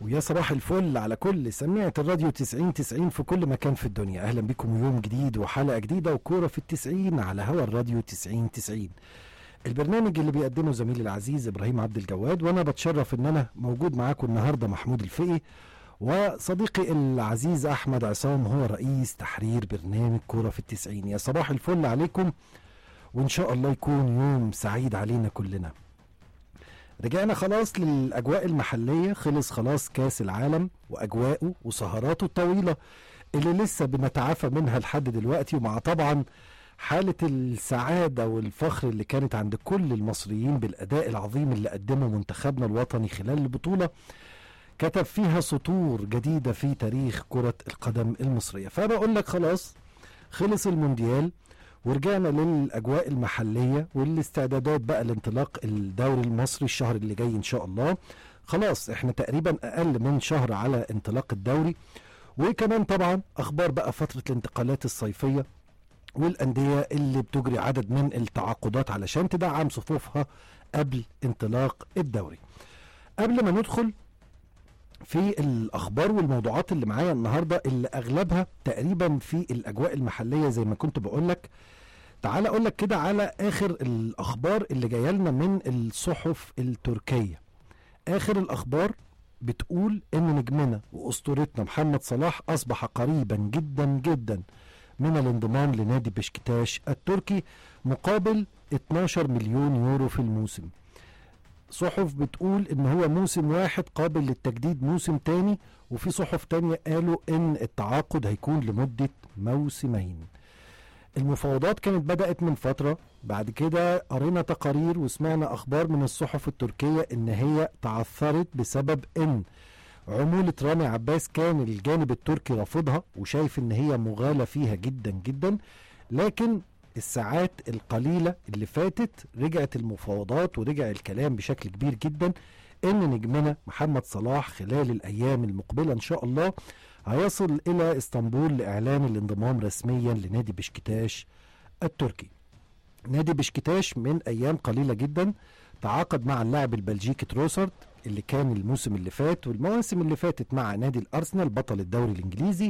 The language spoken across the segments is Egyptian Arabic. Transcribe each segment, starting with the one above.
ويا صباح الفل على كل سميعة الراديو 90 90 في كل مكان في الدنيا أهلا بكم يوم جديد وحلقة جديدة وكورة في التسعين على هوا الراديو 90 90 البرنامج اللي بيقدمه زميلي العزيز إبراهيم عبد الجواد وأنا بتشرف إن أنا موجود معاكم النهاردة محمود الفقي وصديقي العزيز أحمد عصام هو رئيس تحرير برنامج كورة في التسعين يا صباح الفل عليكم وإن شاء الله يكون يوم سعيد علينا كلنا رجعنا خلاص للأجواء المحلية خلص خلاص كاس العالم وأجواءه وسهراته الطويلة اللي لسه بنتعافى منها لحد دلوقتي ومع طبعا حالة السعادة والفخر اللي كانت عند كل المصريين بالأداء العظيم اللي قدمه منتخبنا الوطني خلال البطولة كتب فيها سطور جديدة في تاريخ كرة القدم المصرية فبقول لك خلاص خلص المونديال ورجعنا للاجواء المحليه والاستعدادات بقى لانطلاق الدوري المصري الشهر اللي جاي ان شاء الله خلاص احنا تقريبا اقل من شهر على انطلاق الدوري وكمان طبعا اخبار بقى فتره الانتقالات الصيفيه والانديه اللي بتجري عدد من التعاقدات علشان تدعم صفوفها قبل انطلاق الدوري قبل ما ندخل في الاخبار والموضوعات اللي معايا النهارده اللي اغلبها تقريبا في الاجواء المحليه زي ما كنت بقول لك تعال اقول لك كده على اخر الاخبار اللي جايه لنا من الصحف التركيه اخر الاخبار بتقول ان نجمنا واسطورتنا محمد صلاح اصبح قريبا جدا جدا من الانضمام لنادي بشكتاش التركي مقابل 12 مليون يورو في الموسم صحف بتقول ان هو موسم واحد قابل للتجديد موسم تاني وفي صحف تانية قالوا ان التعاقد هيكون لمدة موسمين المفاوضات كانت بدأت من فترة بعد كده قرينا تقارير وسمعنا أخبار من الصحف التركية إن هي تعثرت بسبب إن عمولة رامي عباس كان الجانب التركي رافضها وشايف إن هي مغالى فيها جدا جدا لكن الساعات القليلة اللي فاتت رجعت المفاوضات ورجع الكلام بشكل كبير جدا إن نجمنا محمد صلاح خلال الأيام المقبلة إن شاء الله هيصل إلى اسطنبول لإعلان الانضمام رسميا لنادي بشكتاش التركي نادي بشكتاش من أيام قليلة جدا تعاقد مع اللاعب البلجيكي تروسارد اللي كان الموسم اللي فات والمواسم اللي فاتت مع نادي الأرسنال بطل الدوري الإنجليزي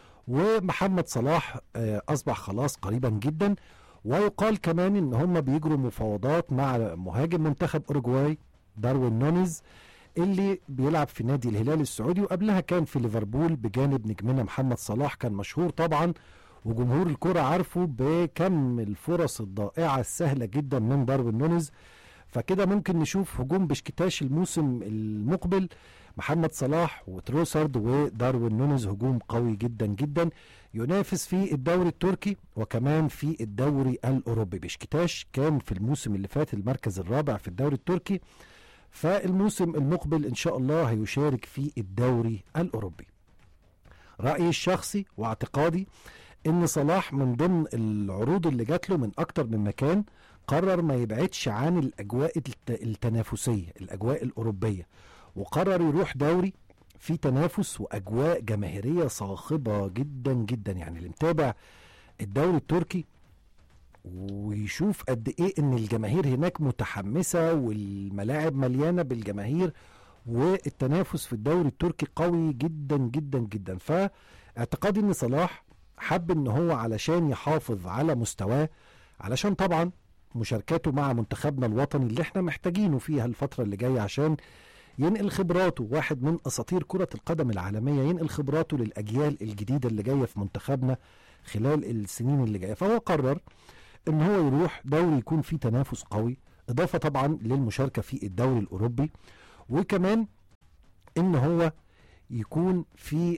ومحمد صلاح أصبح خلاص قريبا جدا ويقال كمان ان هم بيجروا مفاوضات مع مهاجم منتخب اوروجواي داروين نونيز اللي بيلعب في نادي الهلال السعودي وقبلها كان في ليفربول بجانب نجمنا محمد صلاح كان مشهور طبعا وجمهور الكرة عارفه بكم الفرص الضائعة السهلة جدا من داروين نونيز فكده ممكن نشوف هجوم بشكتاش الموسم المقبل محمد صلاح وتروسارد وداروين نونيز هجوم قوي جدا جدا ينافس في الدوري التركي وكمان في الدوري الاوروبي بشكتاش كان في الموسم اللي فات المركز الرابع في الدوري التركي فالموسم المقبل ان شاء الله هيشارك في الدوري الاوروبي رايي الشخصي واعتقادي ان صلاح من ضمن العروض اللي جات له من اكتر من مكان قرر ما يبعدش عن الاجواء التنافسيه الاجواء الاوروبيه وقرر يروح دوري في تنافس واجواء جماهيريه صاخبه جدا جدا يعني اللي متابع الدوري التركي ويشوف قد ايه ان الجماهير هناك متحمسه والملاعب مليانه بالجماهير والتنافس في الدوري التركي قوي جدا جدا جدا فاعتقادي ان صلاح حب ان هو علشان يحافظ على مستواه علشان طبعا مشاركاته مع منتخبنا الوطني اللي احنا محتاجينه فيها الفتره اللي جايه عشان ينقل خبراته واحد من اساطير كره القدم العالميه ينقل خبراته للاجيال الجديده اللي جايه في منتخبنا خلال السنين اللي جايه فهو قرر ان هو يروح دوري يكون فيه تنافس قوي اضافه طبعا للمشاركه في الدوري الاوروبي وكمان ان هو يكون في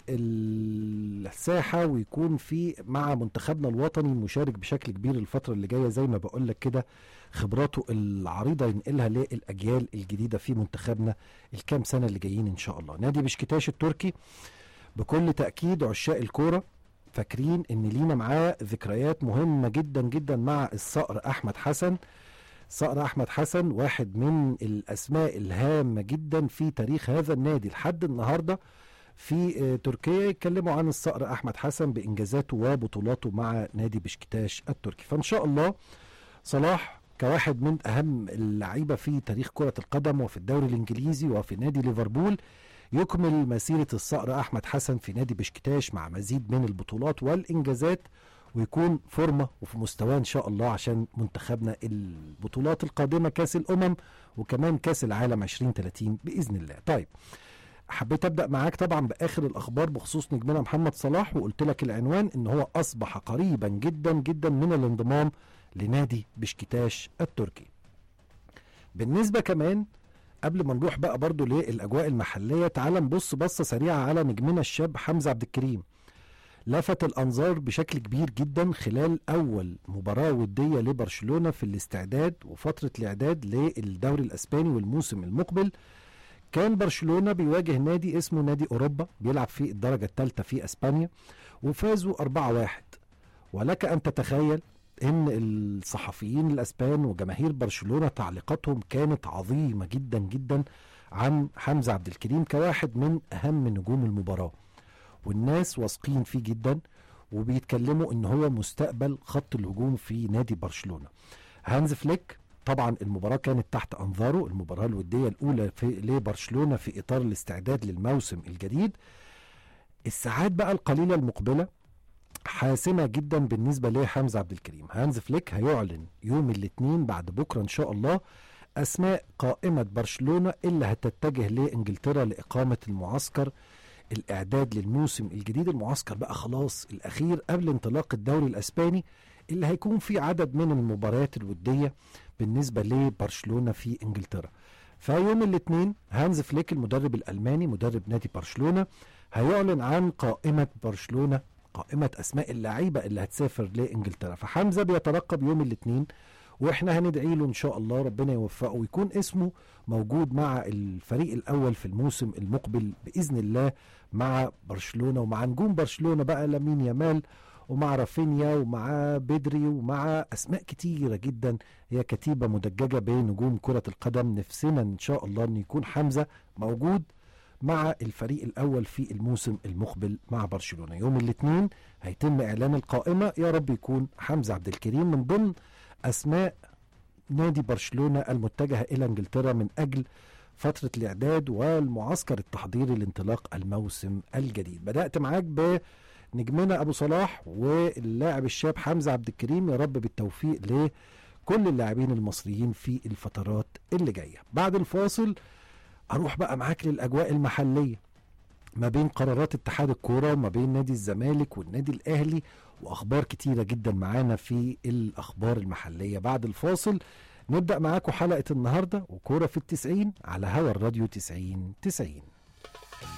الساحة ويكون في مع منتخبنا الوطني مشارك بشكل كبير الفترة اللي جاية زي ما بقول لك كده خبراته العريضة ينقلها للأجيال الجديدة في منتخبنا الكام سنة اللي جايين إن شاء الله نادي بشكتاش التركي بكل تأكيد عشاق الكورة فاكرين ان لينا معاه ذكريات مهمة جدا جدا مع الصقر احمد حسن صقر احمد حسن واحد من الاسماء الهامة جدا في تاريخ هذا النادي لحد النهاردة في تركيا يتكلموا عن الصقر احمد حسن بانجازاته وبطولاته مع نادي بشكتاش التركي فان شاء الله صلاح كواحد من اهم اللعيبه في تاريخ كره القدم وفي الدوري الانجليزي وفي نادي ليفربول يكمل مسيرة الصقر أحمد حسن في نادي بشكتاش مع مزيد من البطولات والإنجازات ويكون فورمة وفي مستواه إن شاء الله عشان منتخبنا البطولات القادمة كأس الأمم وكمان كأس العالم 2030 بإذن الله طيب حبيت ابدا معاك طبعا باخر الاخبار بخصوص نجمنا محمد صلاح وقلت لك العنوان ان هو اصبح قريبا جدا جدا من الانضمام لنادي بشكتاش التركي بالنسبه كمان قبل ما نروح بقى برضو للاجواء المحليه تعال نبص بصه سريعه على نجمنا الشاب حمزه عبد الكريم لفت الانظار بشكل كبير جدا خلال اول مباراه وديه لبرشلونه في الاستعداد وفتره الاعداد للدوري الاسباني والموسم المقبل كان برشلونه بيواجه نادي اسمه نادي اوروبا بيلعب في الدرجه الثالثه في اسبانيا وفازوا 4-1 ولك ان تتخيل ان الصحفيين الاسبان وجماهير برشلونه تعليقاتهم كانت عظيمه جدا جدا عن حمزه عبد الكريم كواحد من اهم نجوم المباراه والناس واثقين فيه جدا وبيتكلموا ان هو مستقبل خط الهجوم في نادي برشلونه هانز فليك طبعا المباراة كانت تحت أنظاره المباراة الودية الأولى في لبرشلونة في إطار الاستعداد للموسم الجديد الساعات بقى القليلة المقبلة حاسمة جدا بالنسبة لحمزة عبد الكريم هانز فليك هيعلن يوم الاثنين بعد بكرة إن شاء الله أسماء قائمة برشلونة اللي هتتجه لإنجلترا لإقامة المعسكر الإعداد للموسم الجديد المعسكر بقى خلاص الأخير قبل انطلاق الدوري الأسباني اللي هيكون فيه عدد من المباريات الودية بالنسبة لبرشلونة في إنجلترا فيوم الاثنين هانز فليك المدرب الألماني مدرب نادي برشلونة هيعلن عن قائمة برشلونة قائمة أسماء اللعيبة اللي هتسافر لإنجلترا فحمزة بيترقب يوم الاثنين واحنا هندعي له ان شاء الله ربنا يوفقه ويكون اسمه موجود مع الفريق الاول في الموسم المقبل باذن الله مع برشلونه ومع نجوم برشلونه بقى لامين يامال ومع رافينيا ومع بدري ومع اسماء كتيره جدا هي كتيبه مدججه بنجوم كره القدم نفسنا ان شاء الله ان يكون حمزه موجود مع الفريق الاول في الموسم المقبل مع برشلونه يوم الاثنين هيتم اعلان القائمه يا رب يكون حمزه عبد الكريم من ضمن اسماء نادي برشلونه المتجهه الى انجلترا من اجل فتره الاعداد والمعسكر التحضيري لانطلاق الموسم الجديد بدات معاك بنجمنا ابو صلاح واللاعب الشاب حمزه عبد الكريم يا رب بالتوفيق لكل اللاعبين المصريين في الفترات اللي جايه بعد الفاصل اروح بقى معاك للاجواء المحليه ما بين قرارات اتحاد الكوره وما بين نادي الزمالك والنادي الاهلي واخبار كتيره جدا معانا في الاخبار المحليه بعد الفاصل نبدا معاكم حلقه النهارده وكوره في التسعين على هوا الراديو 90 90